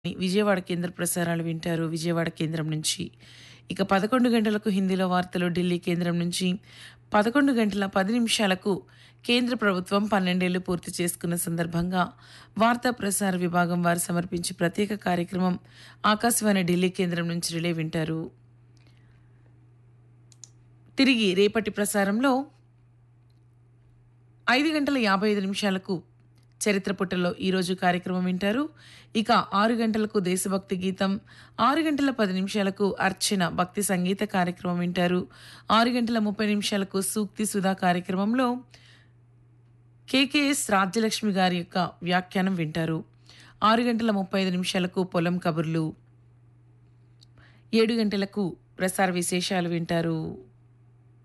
విజయవాడ కేంద్ర ప్రసారాలు వింటారు విజయవాడ కేంద్రం నుంచి ఇక పదకొండు గంటలకు హిందీలో వార్తలు ఢిల్లీ కేంద్రం నుంచి పదకొండు గంటల పది నిమిషాలకు కేంద్ర ప్రభుత్వం పన్నెండేళ్లు పూర్తి చేసుకున్న సందర్భంగా వార్తా ప్రసార విభాగం వారు సమర్పించే ప్రత్యేక కార్యక్రమం ఆకాశవాణి ఢిల్లీ కేంద్రం నుంచి రిలే వింటారు తిరిగి రేపటి ప్రసారంలో ఐదు గంటల యాభై ఐదు నిమిషాలకు చరిత్ర పుటల్లో ఈరోజు కార్యక్రమం వింటారు ఇక ఆరు గంటలకు దేశభక్తి గీతం ఆరు గంటల పది నిమిషాలకు అర్చన భక్తి సంగీత కార్యక్రమం వింటారు ఆరు గంటల ముప్పై నిమిషాలకు సూక్తి సుధా కార్యక్రమంలో కేకేఎస్ రాజ్యలక్ష్మి గారి యొక్క వ్యాఖ్యానం వింటారు ఆరు గంటల ముప్పై ఐదు నిమిషాలకు పొలం కబుర్లు ఏడు గంటలకు ప్రసార విశేషాలు వింటారు